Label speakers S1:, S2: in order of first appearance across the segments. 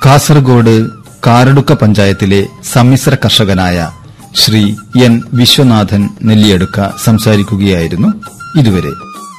S1: കാസർഗോഡ് കാരടുക്ക പഞ്ചായത്തിലെ സമ്മിശ്ര കർഷകനായ ശ്രീ എൻ വിശ്വനാഥൻ നെല്ലിയടുക്ക സംസാരിക്കുകയായിരുന്നു ഇതുവരെ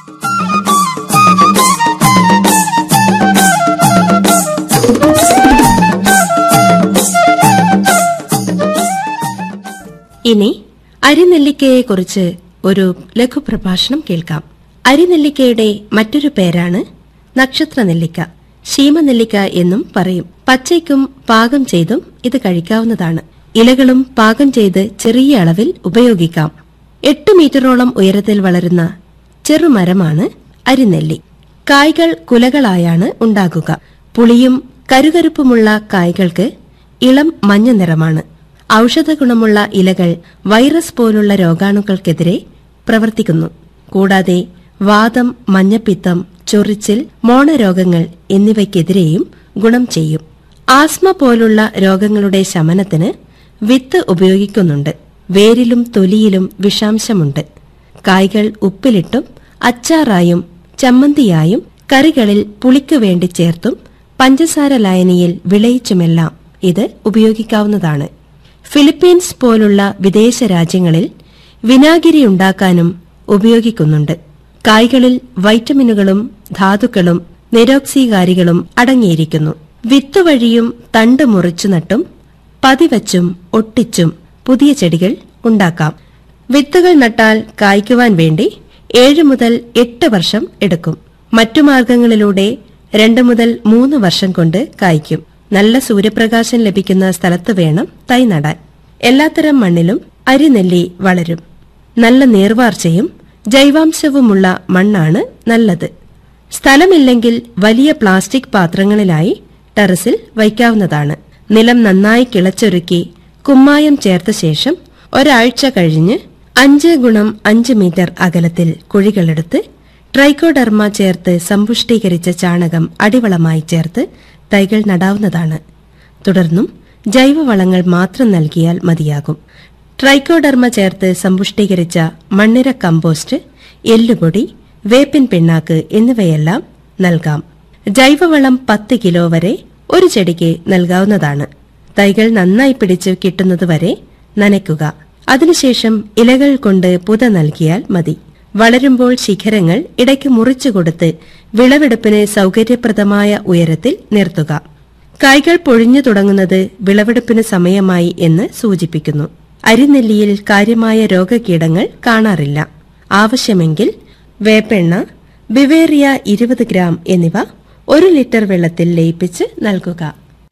S2: ഇനി അരിനെല്ലിക്കയെക്കുറിച്ച് ഒരു ലഘുപ്രഭാഷണം കേൾക്കാം അരിനെല്ലിക്കയുടെ മറ്റൊരു പേരാണ് നക്ഷത്ര നെല്ലിക്ക ശീമനെല്ലിക്ക എന്നും പറയും പച്ചയ്ക്കും പാകം ചെയ്തും ഇത് കഴിക്കാവുന്നതാണ് ഇലകളും പാകം ചെയ്ത് ചെറിയ അളവിൽ ഉപയോഗിക്കാം എട്ട് മീറ്ററോളം ഉയരത്തിൽ വളരുന്ന ചെറുമരമാണ് അരിനെല്ലി കായ്കൾ കുലകളായാണ് ഉണ്ടാകുക പുളിയും കരുകരുപ്പുമുള്ള കായ്കൾക്ക് ഇളം മഞ്ഞ നിറമാണ് ഔഷധഗുണമുള്ള ഇലകൾ വൈറസ് പോലുള്ള രോഗാണുക്കൾക്കെതിരെ പ്രവർത്തിക്കുന്നു കൂടാതെ വാദം മഞ്ഞപ്പിത്തം ചൊറിച്ചിൽ മോണരോഗങ്ങൾ എന്നിവയ്ക്കെതിരെയും ഗുണം ചെയ്യും ആസ്മ പോലുള്ള രോഗങ്ങളുടെ ശമനത്തിന് വിത്ത് ഉപയോഗിക്കുന്നുണ്ട് വേരിലും തൊലിയിലും വിഷാംശമുണ്ട് കായ്കൾ ഉപ്പിലിട്ടും അച്ചാറായും ചമ്മന്തിയായും കറികളിൽ പുളിക്കു വേണ്ടി ചേർത്തും പഞ്ചസാര ലായനിയിൽ വിളയിച്ചുമെല്ലാം ഇത് ഉപയോഗിക്കാവുന്നതാണ് ഫിലിപ്പീൻസ് പോലുള്ള വിദേശ രാജ്യങ്ങളിൽ വിനാഗിരി ഉണ്ടാക്കാനും ഉപയോഗിക്കുന്നുണ്ട് കായ്കളിൽ വൈറ്റമിനുകളും ധാതുക്കളും നിരോക്സീകാരികളും അടങ്ങിയിരിക്കുന്നു വിത്ത് വഴിയും തണ്ട് മുറിച്ചു നട്ടും പതിവച്ചും ഒട്ടിച്ചും പുതിയ ചെടികൾ ഉണ്ടാക്കാം വിത്തുകൾ നട്ടാൽ കായ്ക്കുവാൻ വേണ്ടി ഏഴ് മുതൽ എട്ട് വർഷം എടുക്കും മറ്റു മാർഗങ്ങളിലൂടെ രണ്ട് മുതൽ മൂന്ന് വർഷം കൊണ്ട് കായ്ക്കും നല്ല സൂര്യപ്രകാശം ലഭിക്കുന്ന സ്ഥലത്ത് വേണം തൈ നടാൻ എല്ലാത്തരം മണ്ണിലും അരിനെല്ലി വളരും നല്ല നീർവാർച്ചയും ജൈവാംശവുമുള്ള മണ്ണാണ് നല്ലത് സ്ഥലമില്ലെങ്കിൽ വലിയ പ്ലാസ്റ്റിക് പാത്രങ്ങളിലായി ടെറസിൽ വയ്ക്കാവുന്നതാണ് നിലം നന്നായി കിളച്ചൊരുക്കി കുമ്മായം ചേർത്ത ശേഷം ഒരാഴ്ച കഴിഞ്ഞ് അഞ്ച് ഗുണം അഞ്ച് മീറ്റർ അകലത്തിൽ കുഴികളെടുത്ത് ട്രൈക്കോഡർമ ചേർത്ത് സമ്പുഷ്ടീകരിച്ച ചാണകം അടിവളമായി ചേർത്ത് തൈകൾ നടാവുന്നതാണ് തുടർന്നും ജൈവവളങ്ങൾ മാത്രം നൽകിയാൽ മതിയാകും ട്രൈക്കോഡർമ ചേർത്ത് സമ്പുഷ്ടീകരിച്ച മണ്ണിര കമ്പോസ്റ്റ് എല്ലുപൊടി വേപ്പിൻ പിണ്ണാക്ക് എന്നിവയെല്ലാം നൽകാം ജൈവവളം പത്ത് കിലോ വരെ ഒരു ചെടിക്ക് നൽകാവുന്നതാണ് തൈകൾ നന്നായി പിടിച്ച് കിട്ടുന്നതുവരെ നനയ്ക്കുക അതിനുശേഷം ഇലകൾ കൊണ്ട് പുത നൽകിയാൽ മതി വളരുമ്പോൾ ശിഖരങ്ങൾ ഇടയ്ക്ക് മുറിച്ചുകൊടുത്ത് വിളവെടുപ്പിന് സൌകര്യപ്രദമായ ഉയരത്തിൽ നിർത്തുക കായ്കൾ പൊഴിഞ്ഞു തുടങ്ങുന്നത് വിളവെടുപ്പിന് സമയമായി എന്ന് സൂചിപ്പിക്കുന്നു അരിനെല്ലിയിൽ കാര്യമായ രോഗകീടങ്ങൾ കാണാറില്ല ആവശ്യമെങ്കിൽ വേപ്പെണ്ണ ബിവേറിയ ഇരുപത് ഗ്രാം എന്നിവ ഒരു ലിറ്റർ വെള്ളത്തിൽ ലയിപ്പിച്ച് നൽകുക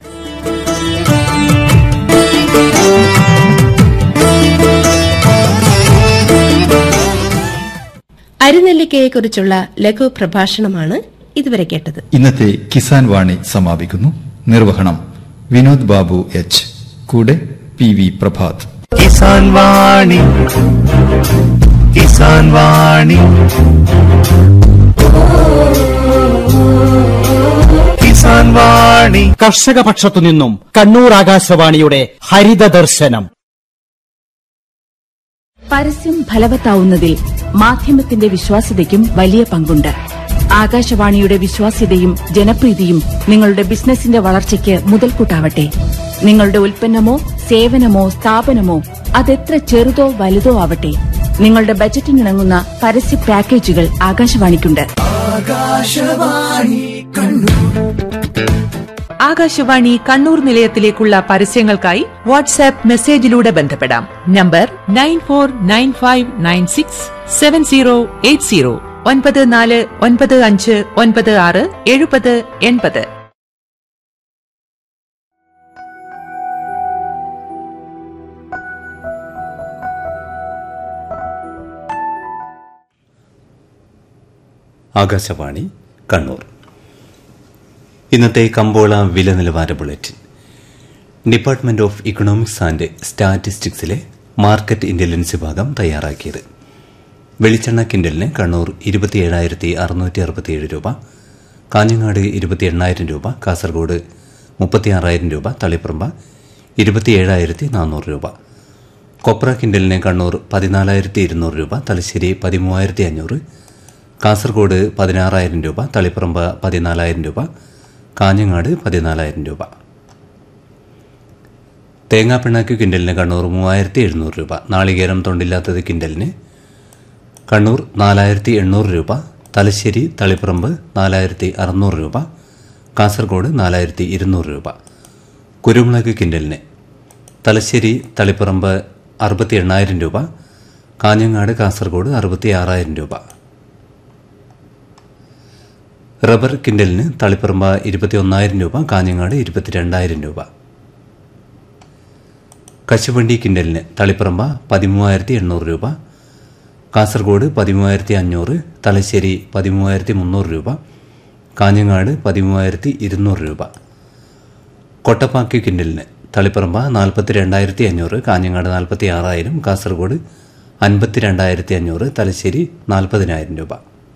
S2: അരിനെല്ലിക്കയെക്കുറിച്ചുള്ള ലഘു പ്രഭാഷണമാണ് ഇതുവരെ കേട്ടത്
S1: ഇന്നത്തെ കിസാൻ വാണി സമാപിക്കുന്നു നിർവഹണം വിനോദ് ബാബു എച്ച് കൂടെ പി വി പ്രഭാത്
S3: കിസാൻ വാണി കിസാൻ വാണി കിസാൻ വാണി
S4: കർഷക പക്ഷത്തു നിന്നും കണ്ണൂർ ആകാശവാണിയുടെ ഹരിത ദർശനം
S5: പരസ്യം ഫലവത്താവുന്നതിൽ മാധ്യമത്തിന്റെ വിശ്വാസ്യതയ്ക്കും വലിയ പങ്കുണ്ട് ആകാശവാണിയുടെ വിശ്വാസ്യതയും ജനപ്രീതിയും നിങ്ങളുടെ ബിസിനസിന്റെ വളർച്ചയ്ക്ക് മുതൽക്കൂട്ടാവട്ടെ നിങ്ങളുടെ ഉൽപ്പന്നമോ സേവനമോ സ്ഥാപനമോ അതെത്ര ചെറുതോ വലുതോ ആവട്ടെ നിങ്ങളുടെ ബജറ്റിനിണങ്ങുന്ന പരസ്യ പാക്കേജുകൾ ആകാശവാണിക്കുണ്ട്
S6: ആകാശവാണി കണ്ണൂർ നിലയത്തിലേക്കുള്ള പരസ്യങ്ങൾക്കായി വാട്സാപ്പ് മെസ്സേജിലൂടെ ബന്ധപ്പെടാം നമ്പർ nine four nine five nine six seven zero eight zero ഒൻപത് നാല് ഒൻപത് അഞ്ച് ഒൻപത് ആറ് എഴുപത് എൺപത്
S7: ആകാശവാണി കണ്ണൂർ ഇന്നത്തെ കമ്പോള വില നിലവാര bulletin department of economics and സ്റ്റാറ്റിസ്റ്റിക്സിലെ മാർക്കറ്റ് ഇന്റലിജൻസ് വിഭാഗം തയ്യാറാക്കിയത് വെളിച്ചെണ്ണ കിൻഡലിന് കണ്ണൂർ ഇരുപത്തിയേഴായിരത്തി അറുന്നൂറ്റി അറുപത്തിയേഴ് രൂപ കാഞ്ഞങ്ങാട് ഇരുപത്തി എണ്ണായിരം രൂപ കാസർഗോഡ് മുപ്പത്തിയാറായിരം രൂപ തളിപ്പറമ്പ ഇരുപത്തിയേഴായിരത്തി നാനൂറ് രൂപ കൊപ്ര കിൻഡലിന് കണ്ണൂർ പതിനാലായിരത്തി ഇരുന്നൂറ് രൂപ തലശ്ശേരി പതിമൂവായിരത്തി അഞ്ഞൂറ് കാസർഗോഡ് പതിനാറായിരം രൂപ തളിപ്പറമ്പ് പതിനാലായിരം രൂപ കാഞ്ഞങ്ങാട് പതിനാലായിരം രൂപ തേങ്ങാപ്പിണ്ണാക്ക് കിൻഡലിന് കണ്ണൂർ മൂവായിരത്തി എഴുന്നൂറ് രൂപ നാളികേരം തൊണ്ടില്ലാത്തത് കിൻഡലിന് കണ്ണൂർ നാലായിരത്തി എണ്ണൂറ് രൂപ തലശ്ശേരി തളിപ്പറമ്പ് നാലായിരത്തി അറുന്നൂറ് രൂപ കാസർഗോഡ് നാലായിരത്തി ഇരുന്നൂറ് രൂപ കുരുമുളക് കിൻഡലിന് തലശ്ശേരി തളിപ്പറമ്പ് അറുപത്തി എണ്ണായിരം രൂപ കാഞ്ഞങ്ങാട് കാസർഗോഡ് അറുപത്തി ആറായിരം രൂപ റബ്ബർ കിൻഡലിന് തളിപ്പറമ്പ് ഇരുപത്തി ഒന്നായിരം രൂപ കാഞ്ഞങ്ങാട് ഇരുപത്തിരണ്ടായിരം രൂപ കശുവണ്ടി കിൻഡലിന് തളിപ്പറമ്പ പതിമൂവായിരത്തി എണ്ണൂറ് രൂപ കാസർഗോഡ് പതിമൂവായിരത്തി അഞ്ഞൂറ് തലശ്ശേരി പതിമൂവായിരത്തി മുന്നൂറ് രൂപ കാഞ്ഞങ്ങാട് പതിമൂവായിരത്തി ഇരുന്നൂറ് രൂപ കൊട്ടപ്പാക്കി കിൻഡലിന് തളിപ്പറമ്പ നാൽപ്പത്തി രണ്ടായിരത്തി അഞ്ഞൂറ് കാഞ്ഞങ്ങാട് നാൽപ്പത്തി ആറായിരം കാസർഗോഡ് അൻപത്തി രണ്ടായിരത്തി അഞ്ഞൂറ് തലശ്ശേരി നാൽപ്പതിനായിരം രൂപ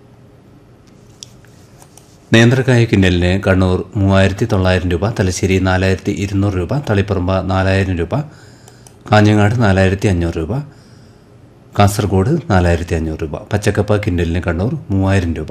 S7: നേന്ത്രക്കായ കിൻഡലിന് കണ്ണൂർ മൂവായിരത്തി തൊള്ളായിരം രൂപ തലശ്ശേരി നാലായിരത്തി ഇരുന്നൂറ് രൂപ തളിപ്പറമ്പ നാലായിരം രൂപ കാഞ്ഞങ്ങാട് നാലായിരത്തി അഞ്ഞൂറ് രൂപ കാസർഗോഡ് നാലായിരത്തി അഞ്ഞൂറ് രൂപ പച്ചക്കപ്പ കിൻഡലിന് കണ്ണൂർ മൂവായിരം രൂപ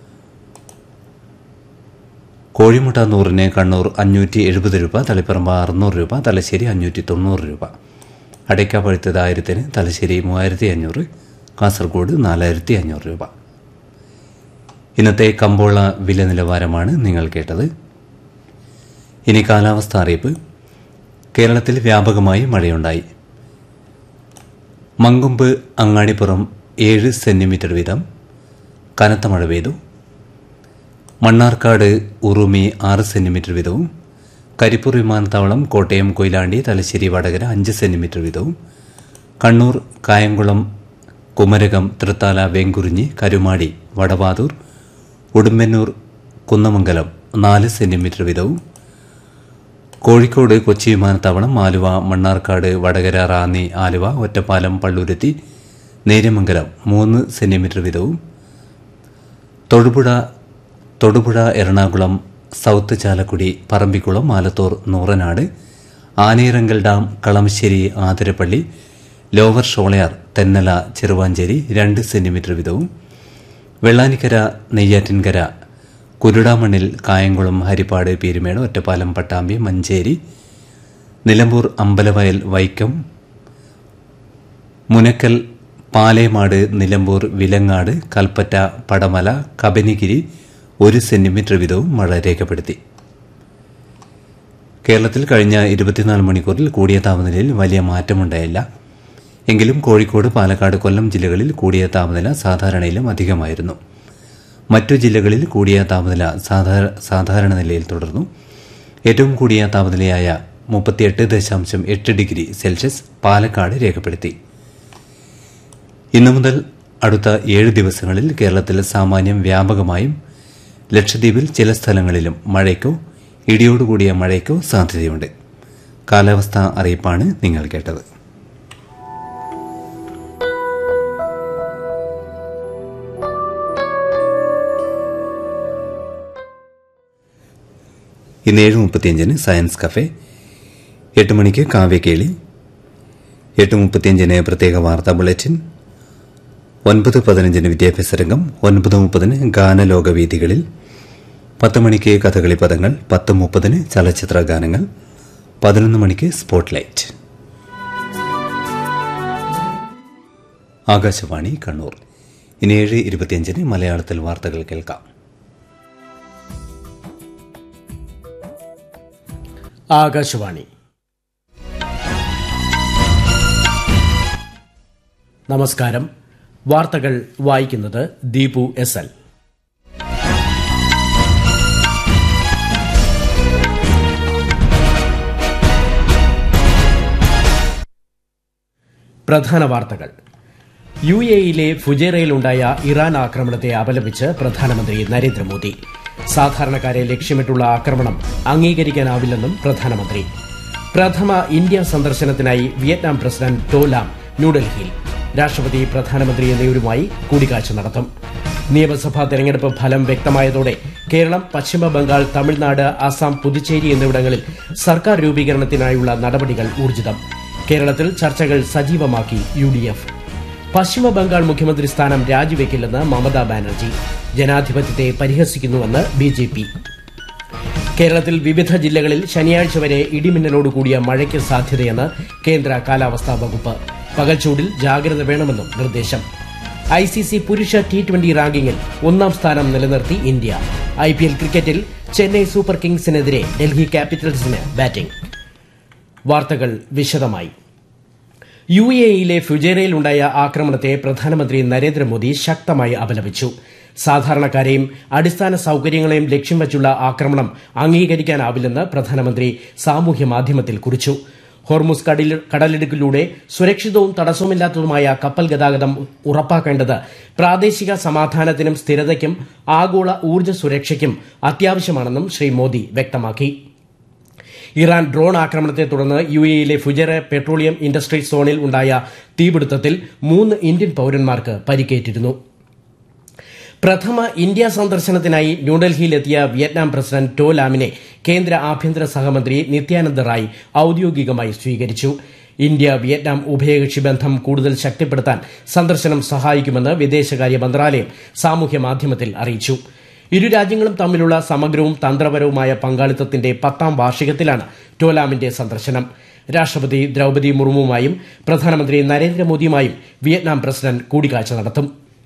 S7: കോഴിമുട്ട നൂറിന് കണ്ണൂർ അഞ്ഞൂറ്റി എഴുപത് രൂപ തളിപ്പറമ്പ അറുന്നൂറ് രൂപ തലശ്ശേരി അഞ്ഞൂറ്റി തൊണ്ണൂറ് രൂപ അടയ്ക്ക പഴുത്തത് ആയിരത്തിന് തലശ്ശേരി മൂവായിരത്തി അഞ്ഞൂറ് കാസർഗോഡ് നാലായിരത്തി അഞ്ഞൂറ് രൂപ ഇന്നത്തെ കമ്പോള വില നിലവാരമാണ് നിങ്ങൾ കേട്ടത് ഇനി കാലാവസ്ഥ അറിയിപ്പ് കേരളത്തിൽ വ്യാപകമായി മഴയുണ്ടായി മങ്കൊമ്പ് അങ്ങാടിപ്പുറം ഏഴ് സെന്റിമീറ്റർ വീതം കനത്ത മഴ പെയ്തു മണ്ണാർക്കാട് ഉറുമി ആറ് സെന്റിമീറ്റർ വീതവും കരിപ്പൂർ വിമാനത്താവളം കോട്ടയം കൊയിലാണ്ടി തലശ്ശേരി വടകര അഞ്ച് സെന്റിമീറ്റർ വീതവും കണ്ണൂർ കായംകുളം കുമരകം തൃത്താല വെങ്കുറിഞ്ഞി കരുമാടി വടവാതൂർ ഉടുമ്പന്നൂർ കുന്നമംഗലം നാല് സെന്റിമീറ്റർ വീതവും കോഴിക്കോട് കൊച്ചി വിമാനത്താവളം ആലുവ മണ്ണാർക്കാട് വടകര റാന്നി ആലുവ ഒറ്റപ്പാലം പള്ളൂരെത്തി നേര്യമംഗലം മൂന്ന് സെന്റിമീറ്റർ വീതവും Thodupuzha Thodupuzha Ernakulam south Chalakudy Parambikulam Alathur Nooranad Anayirangal dam Kalamassery Athirappilly lower Sholayar Thennala Cheruvanchery രണ്ട് സെന്റിമീറ്റർ വീതവും വെള്ളാനിക്കര നെയ്യാറ്റിൻകര കുരുടാമണ്ണിൽ കായംകുളം ഹരിപ്പാട് പീരുമേട് ഒറ്റപ്പാലം പട്ടാമ്പി മഞ്ചേരി നിലമ്പൂർ അമ്പലവയൽ വൈക്കം മുനക്കൽ പാലേമാട് നിലമ്പൂർ വിലങ്ങാട് കൽപ്പറ്റ പടമല കബനിഗിരി ഒരു സെന്റിമീറ്റർ വീതവും മഴ രേഖപ്പെടുത്തി കേരളത്തിൽ കഴിഞ്ഞ ഇരുപത്തിനാല് മണിക്കൂറിൽ കൂടിയ താപനിലയിൽ വലിയ മാറ്റമുണ്ടായില്ല എങ്കിലും കോഴിക്കോട് പാലക്കാട് കൊല്ലം ജില്ലകളിൽ കൂടിയ താപനില സാധാരണയിലും അധികമായിരുന്നു മറ്റു ജില്ലകളിൽ കൂടിയ താപനില സാധാര- സാധാരണ നിലയിൽ തുടർന്നു ഏറ്റവും കൂടിയ താപനിലയായ മുപ്പത്തിയെട്ട് ദശാംശം എട്ട് ഡിഗ്രി സെൽഷ്യസ് പാലക്കാട് രേഖപ്പെടുത്തി ഇന്നു മുതൽ അടുത്ത ഏഴ് ദിവസങ്ങളിൽ കേരളത്തിൽ സാമാന്യം വ്യാപകമായും ലക്ഷദ്വീപിൽ ചില സ്ഥലങ്ങളിലും മഴയ്ക്കോ ഇടിയോടുകൂടിയ മഴയ്ക്കോ സാധ്യതയുണ്ട് കാലാവസ്ഥാ അറിയിപ്പാണ് നിങ്ങൾ കേട്ടത് ഇന്ന് ഏഴ് മുപ്പത്തിയഞ്ചിന് സയൻസ് കഫേ എട്ട് മണിക്ക് കാവ്യക്കേളി എട്ട് മുപ്പത്തിയഞ്ചിന് പ്രത്യേക വാർത്താ ബുള്ളറ്റിൻ ഒൻപത് പതിനഞ്ചിന് വിദ്യാഭ്യാസ രംഗം ഒൻപത് മുപ്പതിന് ഗാനലോകവേദികളിൽ പത്ത് മണിക്ക് കഥകളി പദങ്ങൾ പത്ത് മുപ്പതിന് ചലച്ചിത്ര ഗാനങ്ങൾ പതിനൊന്ന് മണിക്ക് സ്പോട്ട് ലൈറ്റ് ആകാശവാണി കണ്ണൂർ ഇനി ഏഴ് ഇരുപത്തിയഞ്ചിന് മലയാളത്തിൽ വാർത്തകൾ കേൾക്കാം
S8: ആകാശവാണി നമസ്കാരം വാർത്തകൾ വായിക്കുന്നത് ദീപു എസ് എൽ പ്രധാന വാർത്തകൾ യു എയിലെ ഫുജേറയിലുണ്ടായ ഇറാൻ ആക്രമണത്തെ അപലപിച്ച് പ്രധാനമന്ത്രി നരേന്ദ്രമോദി സാധാരണക്കാരെ ലക്ഷ്യമിട്ടുള്ള ആക്രമണം അംഗീകരിക്കാനാവില്ലെന്നും പ്രധാനമന്ത്രി പ്രഥമ ഇന്ത്യ സന്ദർശനത്തിനായി വിയറ്റ്നാം പ്രസിഡന്റ് ടോ ലാം ന്യൂഡൽഹിയിൽ രാഷ്ട്രപതി പ്രധാനമന്ത്രി എന്നിവരുമായി കൂടിക്കാഴ്ച നടത്തും നിയമസഭാ തെരഞ്ഞെടുപ്പ് ഫലം വ്യക്തമായതോടെ കേരളം പശ്ചിമ ബംഗാൾ തമിഴ്നാട് അസം പുതുച്ചേരി എന്നിവിടങ്ങളിൽ സർക്കാർ രൂപീകരണത്തിനായുള്ള നടപടികൾ ഊർജിതം കേരളത്തിൽ ചർച്ചകൾ സജീവമാക്കി യു ഡി എഫ് പശ്ചിമ ബംഗാൾ മുഖ്യമന്ത്രി സ്ഥാനം രാജിവെക്കില്ലെന്ന് മമതാ ബാനർജി ജനാധിപത്യത്തെ പരിഹസിക്കുന്നുവെന്ന് ബി ജെ പി കേരളത്തിൽ വിവിധ ജില്ലകളിൽ ശനിയാഴ്ച വരെ ഇടിമിന്നലോട് കൂടിയ മഴയ്ക്ക് സാധ്യതയെന്ന് കേന്ദ്ര കാലാവസ്ഥാ വകുപ്പ് പകൽച്ചൂടിൽ ജാഗ്രത വേണമെന്നും നിർദ്ദേശം ഐ സി സി പുരുഷ ടി ട്വന്റി റാങ്കിങ്ങിൽ ഒന്നാം സ്ഥാനം നിലനിർത്തി ഇന്ത്യ ഐ പി എൽ ക്രിക്കറ്റിൽ ചെന്നൈ സൂപ്പർ കിങ്സിനെതിരെ ഡൽഹി ക്യാപിറ്റൽസിന് ബാറ്റിംഗ് വാർത്തകൾ വിശദമായി യു എയിലെ ഫുജേറയിലുണ്ടായ ആക്രമണത്തെ പ്രധാനമന്ത്രി നരേന്ദ്രമോദി ശക്തമായി അപലപിച്ചു സാധാരണക്കാരെയും അടിസ്ഥാന സൌകര്യങ്ങളെയും ലക്ഷ്യം വച്ചുള്ള ആക്രമണം അംഗീകരിക്കാനാവില്ലെന്ന് പ്രധാനമന്ത്രി സാമൂഹ്യ മാധ്യമത്തിൽ കുറിച്ചു ഹോർമുസ് കടലിൽ- കടലിടുക്കിലൂടെ സുരക്ഷിതവും തടസ്സവുമില്ലാത്തതുമായ കപ്പൽ ഗതാഗതം ഉറപ്പാക്കേണ്ടത് പ്രാദേശിക സമാധാനത്തിനും സ്ഥിരതയ്ക്കും ആഗോള ഊർജ്ജ സുരക്ഷയ്ക്കും അത്യാവശ്യമാണെന്നും ശ്രീ മോദി വ്യക്തമാക്കി ഇറാൻ ഡ്രോൺ ആക്രമണത്തെ തുടർന്ന് യു എയിലെ ഫുജറ പെട്രോളിയം ഇൻഡസ്ട്രി സോണിൽ ഉണ്ടായ തീപിടുത്തത്തിൽ മൂന്ന് ഇന്ത്യൻ പൌരന്മാർക്ക് പരിക്കേറ്റിരുന്നു പ്രഥമ ഇന്ത്യ സന്ദർശനത്തിനായി ന്യൂഡൽഹിയിലെത്തിയ വിയറ്റ്നാം പ്രസിഡന്റ് ടോ ലാമിനെ കേന്ദ്ര ആഭ്യന്തര സഹമന്ത്രി നിത്യാനന്ദ റായ് ഔദ്യോഗികമായി സ്വീകരിച്ചു ഇന്ത്യ വിയറ്റ്നാം ഉഭയകക്ഷി ബന്ധം കൂടുതൽ ശക്തിപ്പെടുത്താൻ സന്ദർശനം സഹായിക്കുമെന്ന് വിദേശകാര്യ മന്ത്രാലയം സാമൂഹ്യ മാധ്യമത്തിൽ അറിയിച്ചു ഇരു രാജ്യങ്ങളും തമ്മിലുള്ള സമഗ്രവും തന്ത്രപരവുമായ പങ്കാളിത്തത്തിന്റെ പത്താം വാർഷികത്തിലാണ് ടോലാമിന്റെ സന്ദർശനം രാഷ്ട്രപതി ദ്രൌപതി മുർമുവുമായും പ്രധാനമന്ത്രി നരേന്ദ്രമോദിയുമായും വിയറ്റ്നാം പ്രസിഡന്റ് കൂടിക്കാഴ്ച നടത്തും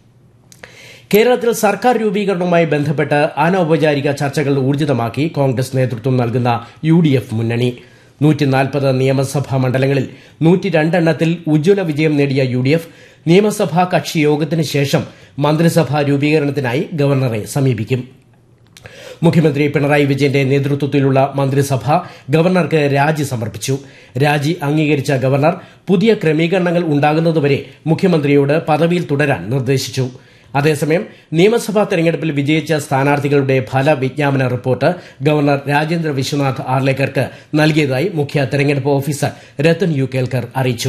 S8: കേരളത്തിൽ സർക്കാർ രൂപീകരണവുമായി ബന്ധപ്പെട്ട് അനൌപചാരിക ചർച്ചകൾ ഊർജിതമാക്കി കോൺഗ്രസ് നേതൃത്വം നൽകുന്ന യു ഡി എഫ് മുന്നണി നൂറ്റിനാൽപ്പത് നിയമസഭാ മണ്ഡലങ്ങളിൽ നൂറ്റിരണ്ടെണ്ണത്തിൽ ഉജ്ജ്വല വിജയം നേടിയ യു ഡി എഫ് നിയമസഭാ കക്ഷി യോഗത്തിന് ശേഷം മന്ത്രിസഭാ രൂപീകരണത്തിനായി ഗവർണറെ സമീപിക്കും മുഖ്യമന്ത്രി പിണറായി വിജയന്റെ നേതൃത്വത്തിലുള്ള മന്ത്രിസഭ ഗവർണർക്ക് രാജി സമർപ്പിച്ചു രാജി അംഗീകരിച്ച ഗവർണർ പുതിയ ക്രമീകരണങ്ങൾ ഉണ്ടാകുന്നതുവരെ മുഖ്യമന്ത്രിയോട് പദവിയിൽ തുടരാൻ നിർദ്ദേശിച്ചു അതേസമയം നിയമസഭാ തെരഞ്ഞെടുപ്പിൽ വിജയിച്ച സ്ഥാനാർത്ഥികളുടെ ഫലവിജ്ഞാപന റിപ്പോർട്ട് ഗവർണർ രാജേന്ദ്ര വിശ്വനാഥ് ആർലേക്കർക്ക് നൽകിയതായി മുഖ്യ തെരഞ്ഞെടുപ്പ് ഓഫീസർ രത്തൻ യു കേൽക്കർ അറിയിച്ചു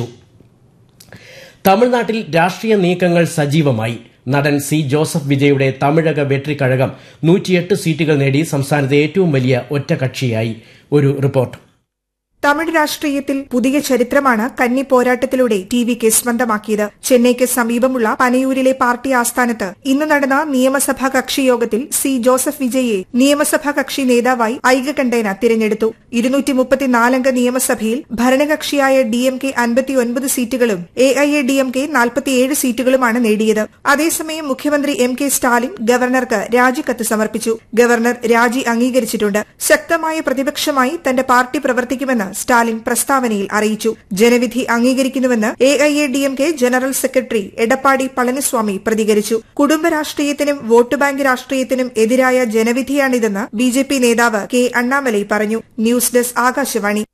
S8: തമിഴ്നാട്ടിൽ രാഷ്ട്രീയ നീക്കങ്ങൾ സജീവമായി നടൻ സി ജോസഫ് വിജയുടെ തമിഴക വെട്രിക്കഴകം നൂറ്റിയെട്ട് സീറ്റുകൾ നേടി സംസ്ഥാനത്തെ ഏറ്റവും വലിയ ഒറ്റകക്ഷിയായി ഒരു റിപ്പോർട്ട്
S9: തമിഴ് രാഷ്ട്രീയത്തിൽ പുതിയ ചരിത്രമാണ് കന്നി പോരാട്ടത്തിലൂടെ ടി വി കെ സ്വന്തമാക്കിയത് ചെന്നൈക്ക് സമീപമുള്ള പനയൂരിലെ പാർട്ടി ആസ്ഥാനത്ത് ഇന്ന് നടന്ന നിയമസഭാ കക്ഷി യോഗത്തിൽ സി ജോസഫ് വിജയെ നിയമസഭാ കക്ഷി നേതാവായി ഐകകണ്ഠേന തിരഞ്ഞെടുത്തു ഇരുന്നൂറ്റി മുപ്പത്തിനാലംഗ നിയമസഭയിൽ ഭരണകക്ഷിയായ ഡി എം കെ അൻപത്തിയൊൻപത് സീറ്റുകളും A I A D M K നാൽപ്പത്തിയേഴ് സീറ്റുകളുമാണ് നേടിയത് അതേസമയം മുഖ്യമന്ത്രി എം കെ സ്റ്റാലിൻ ഗവർണർക്ക് രാജിക്കത്ത് സമർപ്പിച്ചു ഗവർണർ രാജി അംഗീകരിച്ചിട്ടുണ്ട് ശക്തമായ പ്രതിപക്ഷമായി തന്റെ പാർട്ടി പ്രവർത്തിക്കുമെന്ന് സ്റ്റാലിൻ പ്രസ്താവനയിൽ അറിയിച്ചു ജനവിധി അംഗീകരിക്കുന്നുവെന്ന് A I A D M K general secretary Edappadi Palaniswami പ്രതികരിച്ചു കുടുംബ രാഷ്ട്രീയത്തിനും വോട്ട് ബാങ്ക് രാഷ്ട്രീയത്തിനും എതിരായ ജനവിധിയാണിതെന്ന് ബി ജെ പി നേതാവ് കെ അണ്ണാമലൈ പറഞ്ഞു ന്യൂസ് ഡെസ്ക് ആകാശവാണി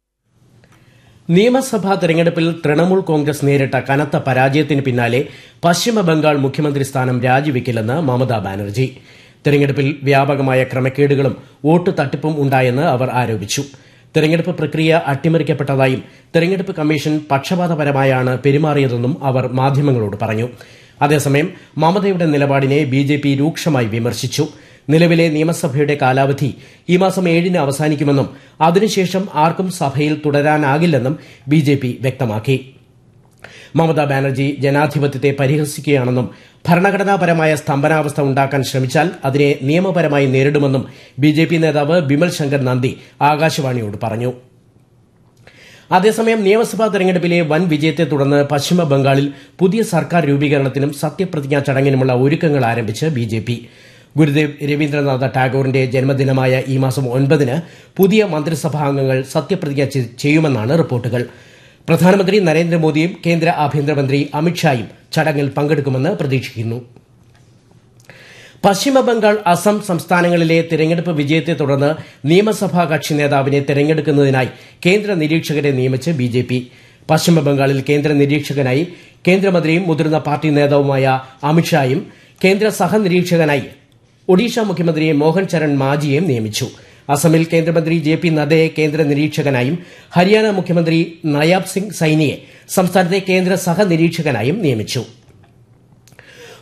S8: നിയമസഭാ തെരഞ്ഞെടുപ്പിൽ തൃണമൂൽ കോൺഗ്രസ് നേരിട്ട കനത്ത പരാജയത്തിന് പിന്നാലെ പശ്ചിമ ബംഗാൾ മുഖ്യമന്ത്രി സ്ഥാനം രാജിവെക്കില്ലെന്ന് മമതാ ബാനർജി തെരഞ്ഞെടുപ്പിൽ വ്യാപകമായ ക്രമക്കേടുകളും വോട്ട് തട്ടിപ്പും ഉണ്ടായെന്ന് അവർ ആരോപിച്ചു തെരഞ്ഞെടുപ്പ് പ്രക്രിയ അട്ടിമറിക്കപ്പെട്ടതായും തെരഞ്ഞെടുപ്പ് കമ്മീഷൻ പക്ഷപാതപരമായാണ് പെരുമാറിയതെന്നും അവർ മാധ്യമങ്ങളോട് പറഞ്ഞു അതേസമയം മമതയുടെ നിലപാടിനെ ബി ജെ പി രൂക്ഷമായി വിമർശിച്ചു നിലവിലെ നിയമസഭയുടെ കാലാവധി ഈ മാസം ഏഴിന് അവസാനിക്കുമെന്നും അതിനുശേഷം ആർക്കും സഭയിൽ തുടരാനാകില്ലെന്നും ബി ജെ പി വ്യക്തമാക്കി മമതാ ബാനർജി ജനാധിപത്യത്തെ പരിഹസിക്കുകയാണെന്നും ഭരണഘടനാപരമായ സ്തംഭനാവസ്ഥ ഉണ്ടാക്കാൻ ശ്രമിച്ചാൽ അതിനെ നിയമപരമായി നേരിടുമെന്നും ബി ജെ പി നേതാവ് ബിമൽ ശങ്കർ നന്ദി ആകാശവാണിയോട് പറഞ്ഞു അതേസമയം നിയമസഭാ തെരഞ്ഞെടുപ്പിലെ വൻ വിജയത്തെ തുടർന്ന് പശ്ചിമ ബംഗാളിൽ പുതിയ സർക്കാർ രൂപീകരണത്തിനും സത്യപ്രതിജ്ഞാ ചടങ്ങിനുമുള്ള ഒരുക്കങ്ങൾ ആരംഭിച്ച് B J P Gurudev Rabindranath ടാഗോറിന്റെ ജന്മദിനമായ ഈ മാസം ഒൻപതിന് പുതിയ മന്ത്രിസഭാ അംഗങ്ങൾ സത്യപ്രതിജ്ഞ ചെ- ചെയ്യുമെന്നാണ് റിപ്പോർട്ടുകൾ പ്രധാനമന്ത്രി നരേന്ദ്രമോദിയും കേന്ദ്ര ആഭ്യന്തരമന്ത്രി അമിത്ഷായും ചടങ്ങിൽ പങ്കെടുക്കുമെന്ന് പ്രതീക്ഷിക്കുന്നു പശ്ചിമ ബംഗാൾ അസം സംസ്ഥാനങ്ങളിലെ തെരഞ്ഞെടുപ്പ് വിജയത്തെ തുടർന്ന് നിയമസഭാ കക്ഷി നേതാവിനെ തെരഞ്ഞെടുക്കുന്നതിനായി കേന്ദ്ര നിരീക്ഷകരെ നിയമിച്ച് ബി ജെ പി പശ്ചിമ ബംഗാളിൽ കേന്ദ്ര നിരീക്ഷകനായി കേന്ദ്രമന്ത്രിയും മുതിർന്ന പാർട്ടി നേതാവുമായ അമിത്ഷായും കേന്ദ്ര സഹനിരീക്ഷകനായി ഒഡീഷ മുഖ്യമന്ത്രി മോഹൻ ചരൺ മാജിയെയും നിയമിച്ചു അസമിൽ കേന്ദ്രമന്ത്രി ജെ പി നദ്ദയെ കേന്ദ്ര നിരീക്ഷകനായും ഹരിയാന മുഖ്യമന്ത്രി നയാബ് സിംഗ് സൈനിയെ സംസ്ഥാനത്തെ കേന്ദ്ര സഹനിരീക്ഷകനായും നിയമിച്ചു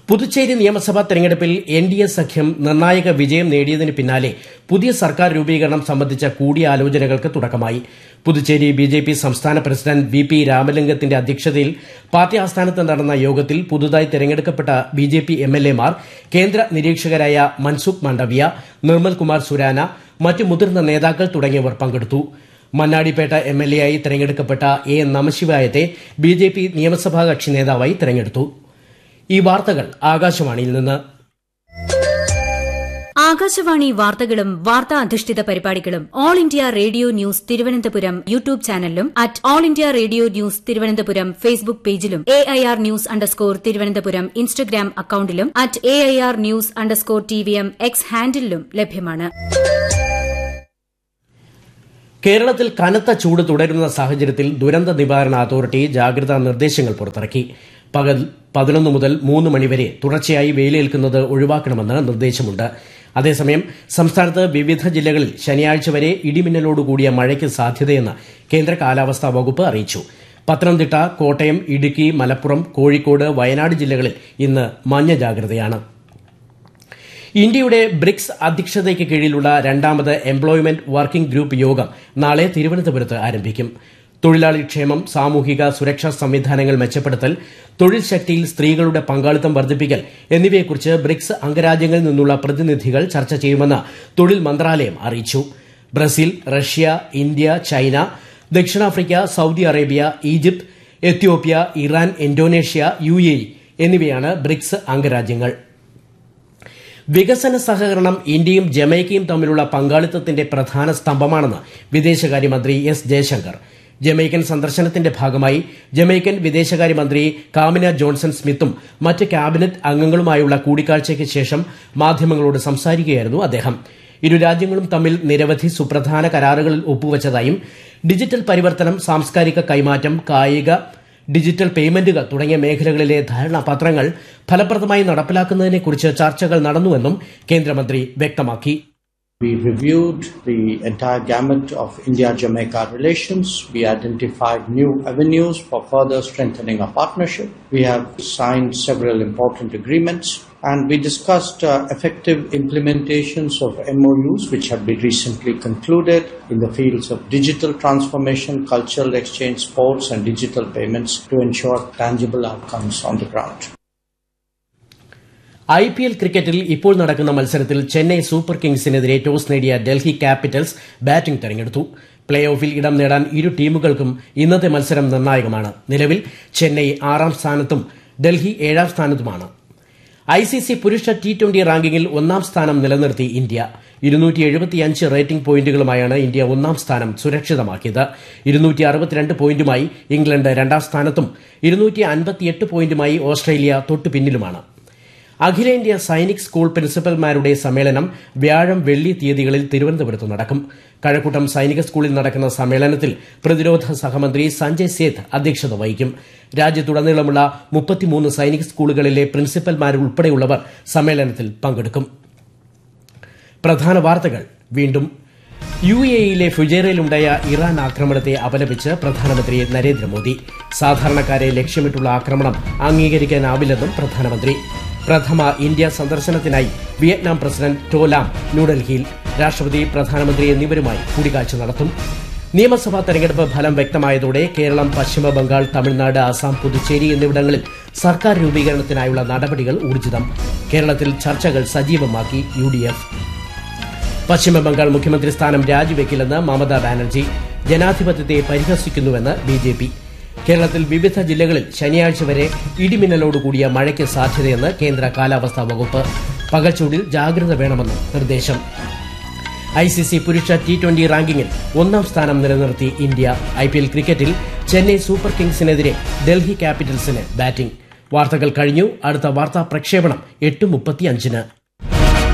S8: പുതുച്ചേരി നിയമസഭാ തെരഞ്ഞെടുപ്പിൽ എൻ ഡി എ സഖ്യം നിർണായക വിജയം നേടിയതിന് പിന്നാലെ പുതിയ സർക്കാർ രൂപീകരണം സംബന്ധിച്ച കൂടിയാലോചനകൾക്ക് തുടക്കമായി പുതുച്ചേരി ബി ജെ പി സംസ്ഥാന പ്രസിഡന്റ് വി പി രാമലിംഗത്തിന്റെ അധ്യക്ഷതയിൽ പാർട്ടി ആസ്ഥാനത്ത് നടന്ന യോഗത്തിൽ പുതുതായി തെരഞ്ഞെടുക്കപ്പെട്ട B J P M L എമാർ കേന്ദ്ര നിരീക്ഷകരായ മൻസുഖ് മാണ്ഡവ്യ നിർമ്മൽ കുമാർ സുരാന മറ്റ് മുതിർന്ന നേതാക്കൾ തുടങ്ങിയവർ പങ്കെടുത്തു മണ്ണാടിപ്പേട്ട എം എൽ എ ആയി തെരഞ്ഞെടുക്കപ്പെട്ട എ നമശിവായത്തെ ബി ജെ പി നിയമസഭാ കക്ഷി നേതാവായി തെരഞ്ഞെടുത്തു ഈ വാർത്തകൾ ആകാശവാണിയിൽ നിന്ന്
S10: ആകാശവാണി വാർത്തകളും വാർത്താ അധിഷ്ഠിത പരിപാടികളും all India radio news Thiruvananthapuram YouTube ചാനലിലും at all India radio news Thiruvananthapuram Facebook പേജിലും A I R news underscore Thiruvananthapuram Instagram അക്കൌണ്ടിലും at A I R news underscore T V M X ഹാൻഡിലും ലഭ്യമാണ്
S8: കേരളത്തിൽ കനത്ത ചൂട് തുടരുന്ന സാഹചര്യത്തിൽ ദുരന്ത നിവാരണ അതോറിറ്റി ജാഗ്രതാ നിർദ്ദേശങ്ങൾ പുറത്തിറക്കി പകൽ പതിനൊന്ന് മുതൽ മൂന്ന് മണിവരെ തുടർച്ചയായി വെയിലേൽക്കുന്നത് ഒഴിവാക്കണമെന്ന് നിർദ്ദേശമുണ്ട് അതേസമയം സംസ്ഥാനത്ത് വിവിധ ജില്ലകളിൽ ശനിയാഴ്ച വരെ ഇടിമിന്നലോടുകൂടിയ മഴയ്ക്ക് സാധ്യതയെന്ന് കേന്ദ്ര കാലാവസ്ഥാ വകുപ്പ് അറിയിച്ചു പത്തനംതിട്ട കോട്ടയം ഇടുക്കി മലപ്പുറം കോഴിക്കോട് വയനാട് ജില്ലകളിൽ ഇന്ന് മഞ്ഞ ജാഗ്രതയാണ് ഇന്ത്യയുടെ ബ്രിക്സ് അധ്യക്ഷതയ്ക്ക് കീഴിലുള്ള രണ്ടാമത് എംപ്ലോയ്മെന്റ് വർക്കിംഗ് ഗ്രൂപ്പ് യോഗം നാളെ തിരുവനന്തപുരത്ത് ആരംഭിക്കും തൊഴിലാളി ക്ഷേമം സാമൂഹിക സുരക്ഷാ സംവിധാനങ്ങൾ മെച്ചപ്പെടുത്തൽ തൊഴിൽ ശക്തിയിൽ സ്ത്രീകളുടെ പങ്കാളിത്തം വർദ്ധിപ്പിക്കൽ എന്നിവയെക്കുറിച്ച് ബ്രിക്സ് അംഗരാജ്യങ്ങളിൽ നിന്നുള്ള പ്രതിനിധികൾ ചർച്ച ചെയ്യുമെന്ന് തൊഴിൽ മന്ത്രാലയം അറിയിച്ചു ബ്രസീൽ റഷ്യ ഇന്ത്യ ചൈന ദക്ഷിണാഫ്രിക്ക Saudi Arabia Egypt Ethiopia Iran Indonesia U A എന്നിവയാണ് ബ്രിക്സ് അംഗരാജ്യങ്ങൾ വികസന സഹകരണം ഇന്ത്യയും ജമൈക്കയും തമ്മിലുള്ള പങ്കാളിത്തത്തിന്റെ പ്രധാന സ്തംഭമാണെന്ന് വിദേശകാര്യമന്ത്രി എസ് ജയശങ്കർ ജമൈക്കൻ സന്ദർശനത്തിന്റെ ഭാഗമായി ജമൈക്കൻ വിദേശകാര്യമന്ത്രി കാമിന ജോൺസൺ സ്മിത്തും മറ്റ് ക്യാബിനറ്റ് അംഗങ്ങളുമായുള്ള കൂടിക്കാഴ്ചയ്ക്ക് ശേഷം മാധ്യമങ്ങളോട് സംസാരിക്കുകയായിരുന്നു അദ്ദേഹം ഇരു രാജ്യങ്ങളും തമ്മിൽ നിരവധി സുപ്രധാന കരാറുകളിൽ ഒപ്പുവച്ചതായും ഡിജിറ്റൽ പരിവർത്തനം സാംസ്കാരിക കൈമാറ്റം കായിക ഡിജിറ്റൽ പേയ്മെന്റുകൾ തുടങ്ങിയ മേഖലകളിലെ ധാരണാപത്രങ്ങൾ ഫലപ്രദമായി നടപ്പിലാക്കുന്നതിനെക്കുറിച്ച് ചർച്ചകൾ നടന്നുവെന്നും കേന്ദ്രമന്ത്രി വ്യക്തമാക്കി
S11: We reviewed the entire gamut of India Jamaica relations. We identified new avenues for further strengthening our partnership. We have signed several important agreements and we discussed uh, effective implementations of MOUs which have been recently concluded in the fields of digital transformation, cultural exchange, sports, and digital payments to ensure tangible outcomes on the ground.
S8: I P L ക്രിക്കറ്റിൽ ഇപ്പോൾ നടക്കുന്ന മത്സരത്തിൽ Chennai super കിങ്സിനെതിരെ toss നേടിയ Delhi Capitals batting തെരഞ്ഞെടുത്തു play ഓഫിൽ ഇടം നേടാൻ ഇരു ടീമുകൾക്കും ഇന്നത്തെ മത്സരം നിർണായകമാണ് നിലവിൽ ചെന്നൈ ആറാം സ്ഥാനത്തും ഡൽഹി ഏഴാം സ്ഥാനത്തുമാണ് ഐ സി സി പുരുഷ ടി ട്വന്റി റാങ്കിങ്ങിൽ ഒന്നാം സ്ഥാനം നിലനിർത്തി ഇന്ത്യ ഇരുന്നൂറ്റി എഴുപത്തിയഞ്ച് റേറ്റിംഗ് പോയിന്റുകളുമായാണ് ഇന്ത്യ ഒന്നാം സ്ഥാനം സുരക്ഷിതമാക്കിയത് ഇരുന്നൂറ്റി അറുപത്തിരണ്ട് പോയിന്റുമായി ഇംഗ്ലണ്ട് രണ്ടാം സ്ഥാനത്തും ഇരുന്നൂറ്റി അൻപത്തിയെട്ട് പോയിന്റുമായി ഓസ്ട്രേലിയ തൊട്ടു പിന്നിലുമാണ് അഖിലേന്ത്യാ സൈനിക് സ്കൂൾ പ്രിൻസിപ്പൽമാരുടെ സമ്മേളനം വ്യാഴം വെള്ളി തീയതികളിൽ തിരുവനന്തപുരത്ത് നടക്കും കഴക്കൂട്ടം സൈനിക സ്കൂളിൽ നടക്കുന്ന സമ്മേളനത്തിൽ പ്രതിരോധ സഹമന്ത്രി സഞ്ജയ് സേത്ത് അധ്യക്ഷത വഹിക്കും രാജ്യത്തുടനീളമുള്ള മുപ്പത്തിമൂന്ന് സൈനിക സ്കൂളുകളിലെ പ്രിൻസിപ്പൽമാരുൾപ്പെടെയുള്ളവർ സമ്മേളനത്തിൽ പങ്കെടുക്കും പ്രധാന വാർത്തകൾ വീണ്ടും യു എയിലെ ഫുജേറയിലുണ്ടായ ഇറാൻ ആക്രമണത്തെ അപലപിച്ച് പ്രധാനമന്ത്രി നരേന്ദ്രമോദി സാധാരണക്കാരെ ലക്ഷ്യമിട്ടുള്ള ആക്രമണം അംഗീകരിക്കാനാവില്ലെന്നും പ്രധാനമന്ത്രി പ്രഥമ ഇന്ത്യ സന്ദർശനത്തിനായി വിയറ്റ്നാം പ്രസിഡന്റ് ടോലാം ന്യൂഡൽഹിയിൽ രാഷ്ട്രപതി പ്രധാനമന്ത്രി എന്നിവരുമായി കൂടിക്കാഴ്ച നടത്തും നിയമസഭാ തെരഞ്ഞെടുപ്പ് ഫലം വ്യക്തമായതോടെ കേരളം പശ്ചിമ ബംഗാൾ തമിഴ്നാട് അസം പുതുച്ചേരി എന്നിവിടങ്ങളിൽ സർക്കാർ രൂപീകരണത്തിനായുള്ള നടപടികൾ ഊർജിതം കേരളത്തിൽ ചർച്ചകൾ സജീവമാക്കി യു ഡി എഫ് പശ്ചിമബംഗാൾ മുഖ്യമന്ത്രി സ്ഥാനം രാജിവെക്കില്ലെന്ന് മമതാ ബാനർജി ജനാധിപത്യത്തെ പരിഹസിക്കുന്നുവെന്ന് ബി ജെ പി കേരളത്തിൽ വിവിധ ജില്ലകളിൽ ശനിയാഴ്ച വരെ ഇടിമിന്നലോടുകൂടിയ മഴയ്ക്ക് സാധ്യതയെന്ന് കേന്ദ്ര കാലാവസ്ഥാ വകുപ്പ് പകൽച്ചൂടിൽ ജാഗ്രത വേണമെന്നും നിർദ്ദേശം ഐ സി സി പുരുഷ ടി ട്വന്റി റാങ്കിങ്ങിൽ ഒന്നാം സ്ഥാനം നിലനിർത്തി ഇന്ത്യ ഐ പി എൽ ക്രിക്കറ്റിൽ ചെന്നൈ സൂപ്പർ കിങ്സിനെതിരെ ഡൽഹി ക്യാപിറ്റൽസിന് ബാറ്റിംഗ് വാർത്തകൾ കഴിഞ്ഞു അടുത്ത വാർത്താ പ്രക്ഷേപണം എട്ട് മുപ്പത്തിയഞ്ചിന്